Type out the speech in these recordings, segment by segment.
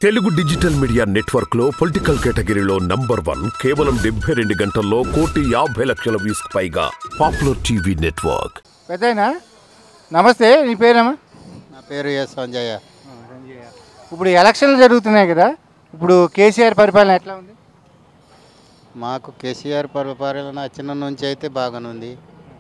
Telugu digital media network లో political కేటగిరీలో number one కేవలం డెబ్బై రెండు గంటల్లో కోటి యాభై లక్షల వ్యూస్ పైగా పాపులర్ టీవీ నెట్వర్క్ పెద్దయినా నమస్తే నీ పేరేమా నా పేరు ఎస్ సంజయ్య ఇప్పుడు ఎలక్షన్లు జరుగుతున్నాయి కదా ఇప్పుడు కేసీఆర్ పరిపాలన ఎట్లా ఉంది మాకు కేసీఆర్ పరిపాలన వచ్చిన నుంచి అయితే బాగానుంది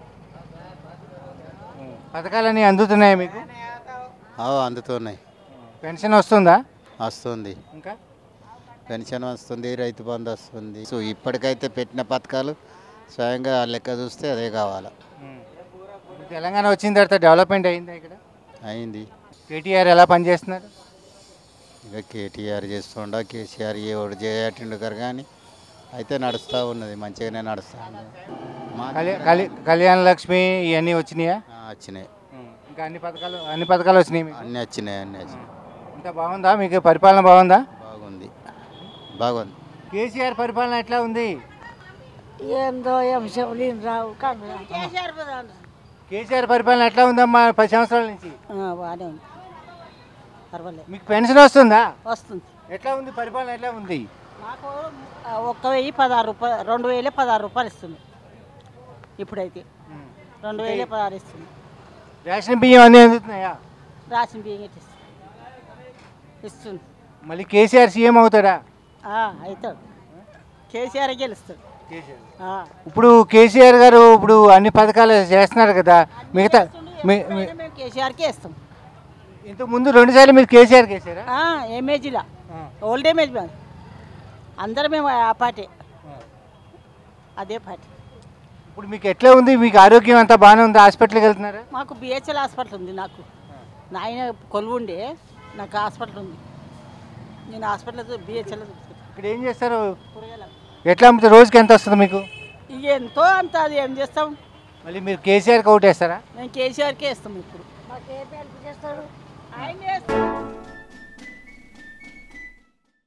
పథకాలన్నీ అందుతున్నాయి మీకు ఆ, అందుతున్నాయి పెన్షన్ వస్తుందా వస్తుంది ఇంకా పెన్షన్ వస్తుంది రైతు బంధు వస్తుంది సో ఇప్పటికైతే పెట్టిన పథకాలు స్వయంగా లెక్క చూస్తే అదే కావాలా ఇప్పుడు తెలంగాణ వచ్చిన తర్వాత డెవలప్మెంట్ అయిందా ఇక్కడ అయింది కేటీఆర్ ఎలా పనిచేస్తున్నారు ఇక కేటీఆర్ చేస్తుండ కేసీఆర్ ఏ ఒకటి చేయటిండు గారు కానీ అయితే నడుస్తూ ఉన్నది మంచిగానే నడుస్తూ ఉన్నది మా కళ్యా- కళ్యా- కళ్యాణ లక్ష్మి ఇవన్నీ వచ్చినాయా ఆ, వచ్చినాయి ఇంకా అన్ని పథకాలు అన్ని పథకాలు వచ్చినాయి మీకు అన్నీ వచ్చినాయి అన్నీ వచ్చినాయి ఇంత బాగుందా మీకు పరిపాలన బాగుందా బాగుంది బాగుంది కేసీఆర్ పరిపాలన ఎట్లా ఉంది ఏందో ఏం చెవులు రావు కానీ కేసీఆర్ పరిపాలన ఎట్లా ఉందమ్మా పది సంవత్సరాల నుంచి బాగానే ఉంది పర్వాలేదు మీకు పెన్షన్ వస్తుందా వస్తుంది ఎట్లా ఉంది పరిపాలన ఎట్లా ఉంది నాకు ఆ, ఒక్క వెయ్యి పదహారు రూపాయలు రెండు వేలే పదహారు రూపాయలు ఇస్తుంది ఇప్పుడైతే రెండు వేలే పదహారు ఇస్తుంది రేషన్ బియ్యం అన్నీ అందుతున్నాయా రాసిన బియ్యం ఇస్తుంది ఇస్తుంది మళ్ళీ కేసీఆర్ సీఎం అవుతాడా ఆ, అవుతాడు కేసీఆర్ గెలుస్తాడు ఆ. ఇప్పుడు కేసీఆర్ గారు ఇప్పుడు అన్ని పథకాలు చేస్తున్నారు కదా మిగతా మీ- మీ- ఇప్పుడైనా మేము కేసీఆర్కే ఇస్తాం ఇంతకు ముందు రెండు సార్లు మీరు కేసీఆర్ కేసారా ఆ, ఏమేజీలా ఓల్డ్ ఏమేజ్ మేము అందరం మేము ఆ పార్టీ అదే పార్టీ ఇప్పుడు మీకు ఎట్లా ఉంది మీకు ఆరోగ్యం అంతా బాగానే ఉంది హాస్పిటల్కి వెళ్తున్నారా మాకు బిహెచ్ఎల్ హాస్పిటల్ ఉంది నాకు నాయన కొలువు ఉండే నాకు హాస్పిటల్ ఉంది నేను హాస్పిటల్ బిహెచ్ఎల్ ఇక్కడ ఏం చేస్తారు ఎట్లా అమ్ముతారు రోజుకి ఎంత వస్తుంది మీకు ఇక ఎంతో అంత అది ఏం చేస్తాం మళ్ళీ మీరు కేసీఆర్కి అవుట్ వేస్తారా మేము కేసీఆర్కే ఇస్తాం ఇప్పుడు ఆయన చేస్తాడు.